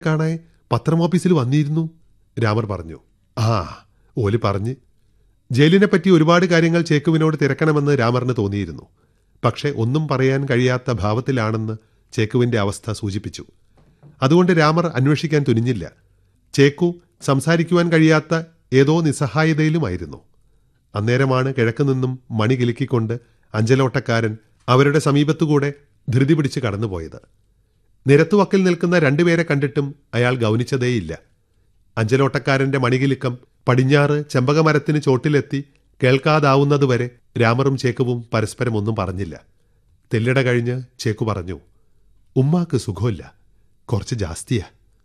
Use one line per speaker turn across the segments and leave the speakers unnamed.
കാണാൻ പത്രം ഓഫീസിൽ വന്നിരുന്നു രാമർ പറഞ്ഞു ആ ഓല് പറഞ്ഞ് ജയിലിനെ പറ്റി ഒരുപാട് കാര്യങ്ങൾ ചേക്കുവിനോട് തിരക്കണമെന്ന് രാമറിന് തോന്നിയിരുന്നു പക്ഷെ ഒന്നും പറയാൻ കഴിയാത്ത ഭാവത്തിലാണെന്ന് ചേക്കുവിന്റെ അവസ്ഥ സൂചിപ്പിച്ചു അതുകൊണ്ട് രാമർ അന്വേഷിക്കാൻ തുനിഞ്ഞില്ല ചേക്കു സംസാരിക്കുവാൻ കഴിയാത്ത ഏതോ നിസ്സഹായതയിലുമായിരുന്നു അന്നേരമാണ് കിഴക്ക് നിന്നും മണി കിലുക്കിക്കൊണ്ട് അഞ്ചലോട്ടക്കാരൻ അവരുടെ സമീപത്തുകൂടെ ധൃതി പിടിച്ച് കടന്നുപോയത് നിരത്തുവക്കിൽ നിൽക്കുന്ന രണ്ടുപേരെ കണ്ടിട്ടും അയാൾ ഗൗനിച്ചതേയില്ല അഞ്ചലോട്ടക്കാരന്റെ മണികിലുക്കം പടിഞ്ഞാറ് ചെമ്പകമരത്തിന് ചോട്ടിലെത്തി കേൾക്കാതാവുന്നതുവരെ രാമറും ചേക്കുവും പരസ്പരം ഒന്നും പറഞ്ഞില്ല തെല്ലിട കഴിഞ്ഞ് ചേക്കു പറഞ്ഞു ഉമ്മാക്ക് സുഖമില്ല കുറച്ച് ജാസ്തിയാ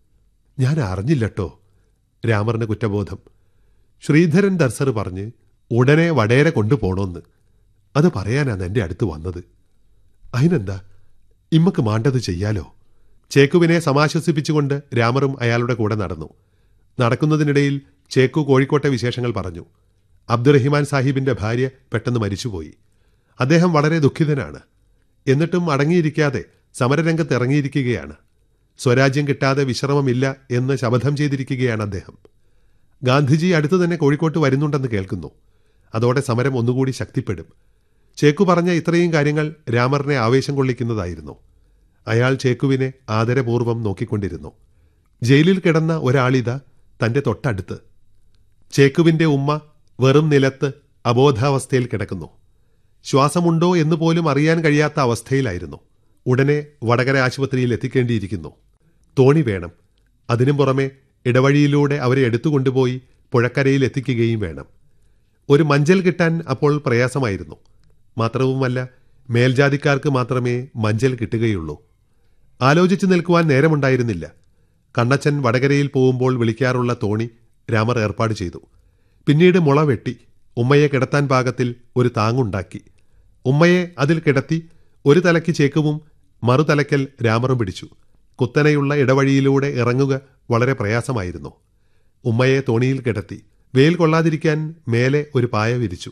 ഞാൻ അറിഞ്ഞില്ലട്ടോ രാമറിന് കുറ്റബോധം ശ്രീധരൻ ദർസർ പറഞ്ഞ് ഉടനെ വടേരെ കൊണ്ടുപോണോന്ന് അത് പറയാനാണ് എൻ്റെ അടുത്ത് വന്നത് അതിനെന്താ ഇമ്മക്ക് മാണ്ടത് ചെയ്യാലോ ചേക്കുവിനെ സമാശ്വസിപ്പിച്ചുകൊണ്ട് രാമറും അയാളുടെ കൂടെ നടന്നു നടക്കുന്നതിനിടയിൽ ചേക്കു കോഴിക്കോട്ടെ വിശേഷങ്ങൾ പറഞ്ഞു അബ്ദുറഹിമാൻ സാഹിബിന്റെ ഭാര്യ പെട്ടെന്ന് മരിച്ചുപോയി അദ്ദേഹം വളരെ ദുഃഖിതനാണ് എന്നിട്ടും അടങ്ങിയിരിക്കാതെ സമരരംഗത്ത് ഇറങ്ങിയിരിക്കുകയാണ് സ്വരാജ്യം കിട്ടാതെ വിശ്രമമില്ല എന്ന് ശപഥം ചെയ്തിരിക്കുകയാണ് അദ്ദേഹം ഗാന്ധിജി അടുത്തു തന്നെ കോഴിക്കോട്ട് വരുന്നുണ്ടെന്ന് കേൾക്കുന്നു അതോടെ സമരം ഒന്നുകൂടി ശക്തിപ്പെടും ചേക്കു പറഞ്ഞ ഇത്രയും കാര്യങ്ങൾ രാമറിനെ ആവേശം കൊള്ളിക്കുന്നതായിരുന്നു അയാൾ ചേക്കുവിനെ ആദരപൂർവ്വം നോക്കിക്കൊണ്ടിരുന്നു ജയിലിൽ കിടന്ന ഒരാളിത തന്റെ തൊട്ടടുത്ത് ചേക്കുവിന്റെ ഉമ്മ വെറും നിലത്ത് അബോധാവസ്ഥയിൽ കിടക്കുന്നു ശ്വാസമുണ്ടോ എന്ന് പോലും അറിയാൻ കഴിയാത്ത അവസ്ഥയിലായിരുന്നു ഉടനെ വടകര ആശുപത്രിയിൽ എത്തിക്കേണ്ടിയിരിക്കുന്നു തോണി വേണം അതിനും പുറമെ ഇടവഴിയിലൂടെ അവരെ എടുത്തുകൊണ്ടുപോയി പുഴക്കരയിൽ എത്തിക്കുകയും വേണം ഒരു മഞ്ചൽ കിട്ടാൻ അപ്പോൾ പ്രയാസമായിരുന്നു മാത്രവുമല്ല മേൽജാതിക്കാർക്ക് മാത്രമേ മഞ്ചൽ കിട്ടുകയുള്ളൂ ആലോചിച്ചു നിൽക്കുവാൻ നേരമുണ്ടായിരുന്നില്ല കണ്ണച്ചൻ വടകരയിൽ പോകുമ്പോൾ വിളിക്കാറുള്ള തോണി രാമർ ഏർപ്പാട് ചെയ്തു പിന്നീട് മുള വെട്ടി ഉമ്മയെ കിടത്താൻ പാകത്തിൽ ഒരു താങ്ങുണ്ടാക്കി ഉമ്മയെ അതിൽ കിടത്തി ഒരു തലയ്ക്ക് ചേക്കുവും മറുതലയ്ക്കൽ രാമറും പിടിച്ചു കുത്തനെയുള്ള ഇടവഴിയിലൂടെ ഇറങ്ങുക വളരെ പ്രയാസമായിരുന്നു ഉമ്മയെ തോണിയിൽ കിടത്തി വെയിൽ കൊള്ളാതിരിക്കാൻ മേലെ ഒരു പായ വിരിച്ചു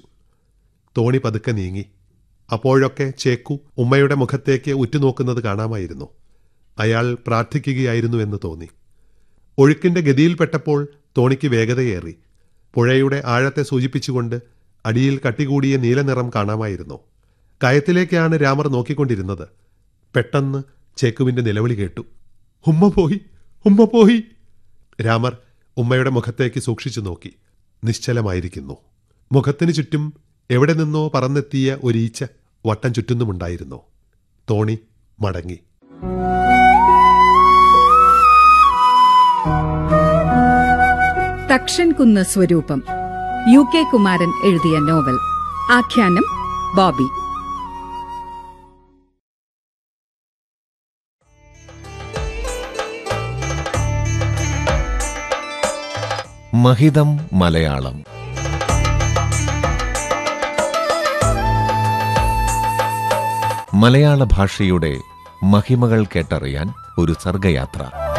തോണി പതുക്കെ നീങ്ങി അപ്പോഴൊക്കെ ചേക്കു ഉമ്മയുടെ മുഖത്തേക്ക് ഉറ്റുനോക്കുന്നത് കാണാമായിരുന്നു അയാൾ പ്രാർത്ഥിക്കുകയായിരുന്നുവെന്ന് തോന്നി ഒഴുക്കിന്റെ ഗതിയിൽപ്പെട്ടപ്പോൾ തോണിക്ക് വേഗതയേറി പുഴയുടെ ആഴത്തെ സൂചിപ്പിച്ചുകൊണ്ട് അടിയിൽ കട്ടികൂടിയ നീലനിറം കാണാമായിരുന്നു കയത്തിലേക്കാണ് രാമർ നോക്കിക്കൊണ്ടിരുന്നത് പെട്ടെന്ന് ചേക്കുവിന്റെ നിലവിളി കേട്ടു ഉമ്മ പോയി ഉമ്മ പോയി രാമർ ഉമ്മയുടെ മുഖത്തേക്ക് സൂക്ഷിച്ചു നോക്കി നിശ്ചലമായിരിക്കുന്നു മുഖത്തിന് ചുറ്റും എവിടെ നിന്നോ പറന്നെത്തിയ ഒരീച്ച വട്ടം ചുറ്റുന്നുമുണ്ടായിരുന്നു തോണി മടങ്ങി
തക്ഷൻകുന്ന് സ്വരൂപം യു കെ കുമാരൻ എഴുതിയ നോവൽ ആഖ്യാനം ബോബി
മഹിതം മലയാളം മലയാള ഭാഷയുടെ മഹിമകൾ കേട്ടറിയാൻ ഒരു സർഗയാത്ര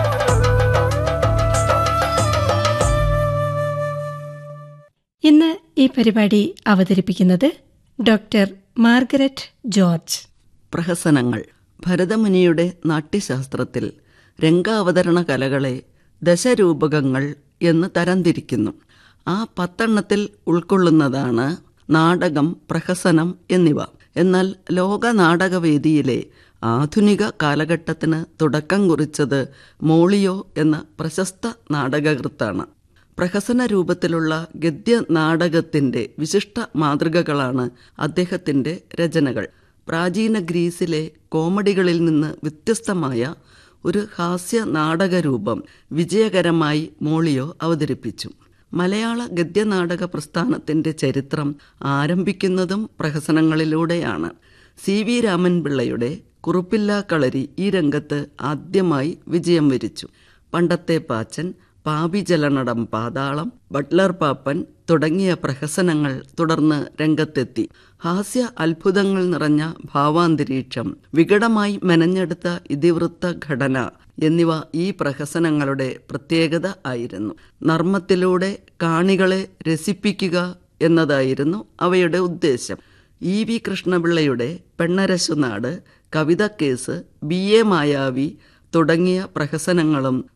ഇന്ന് ഈ പരിപാടി അവതരിപ്പിക്കുന്നത് ഡോക്ടർ മാർഗരറ്റ് ജോർജ്
പ്രഹസനങ്ങൾ ഭരതമുനിയുടെ നാട്യശാസ്ത്രത്തിൽ രംഗാവതരണ കലകളെ ദശരൂപകങ്ങൾ എന്ന് തരംതിരിക്കുന്നു ആ പത്തെണ്ണത്തിൽ ഉൾക്കൊള്ളുന്നതാണ് നാടകം പ്രഹസനം എന്നിവ എന്നാൽ ലോക നാടകവേദിയിലെ ആധുനിക കാലഘട്ടത്തിന് തുടക്കം കുറിച്ചത് മോളിയോ എന്ന പ്രശസ്ത നാടകകൃത്താണ് പ്രഹസന രൂപത്തിലുള്ള ഗദ്യ നാടകത്തിൻ്റെ വിശിഷ്ട മാതൃകകളാണ് അദ്ദേഹത്തിൻ്റെ രചനകൾ പ്രാചീന ഗ്രീസിലെ കോമഡികളിൽ നിന്ന് വ്യത്യസ്തമായ ഒരു ഹാസ്യ നാടകരൂപം വിജയകരമായി മോളിയോ അവതരിപ്പിച്ചു മലയാള ഗദ്യനാടക പ്രസ്ഥാനത്തിൻ്റെ ചരിത്രം ആരംഭിക്കുന്നതും പ്രഹസനങ്ങളിലൂടെയാണ് സി വി രാമൻപിള്ളയുടെ കുറുപ്പില്ലാ കളരി ഈ രംഗത്ത് ആദ്യമായി വിജയം വരിച്ചു പണ്ടത്തെ പാച്ചൻ പാപിജലനടം പാതാളം ബട്ട്ലർ പാപ്പൻ തുടങ്ങിയ പ്രഹസനങ്ങൾ തുടർന്ന് രംഗത്തെത്തി ഹാസ്യ അത്ഭുതങ്ങൾ നിറഞ്ഞ ഭാവാന്തരീക്ഷം വികടമായി മെനഞ്ഞെടുത്ത ഇതിവൃത്ത ഘടന എന്നിവ ഈ പ്രഹസനങ്ങളുടെ പ്രത്യേകത ആയിരുന്നു നർമ്മത്തിലൂടെ കാണികളെ രസിപ്പിക്കുക എന്നതായിരുന്നു അവയുടെ ഉദ്ദേശം ഇ വി കൃഷ്ണപിള്ളയുടെ പെണ്ണരശുനാട് കവിതക്കേസ് ബി എ മായാവി തുടങ്ങിയ പ്രഹസനങ്ങളും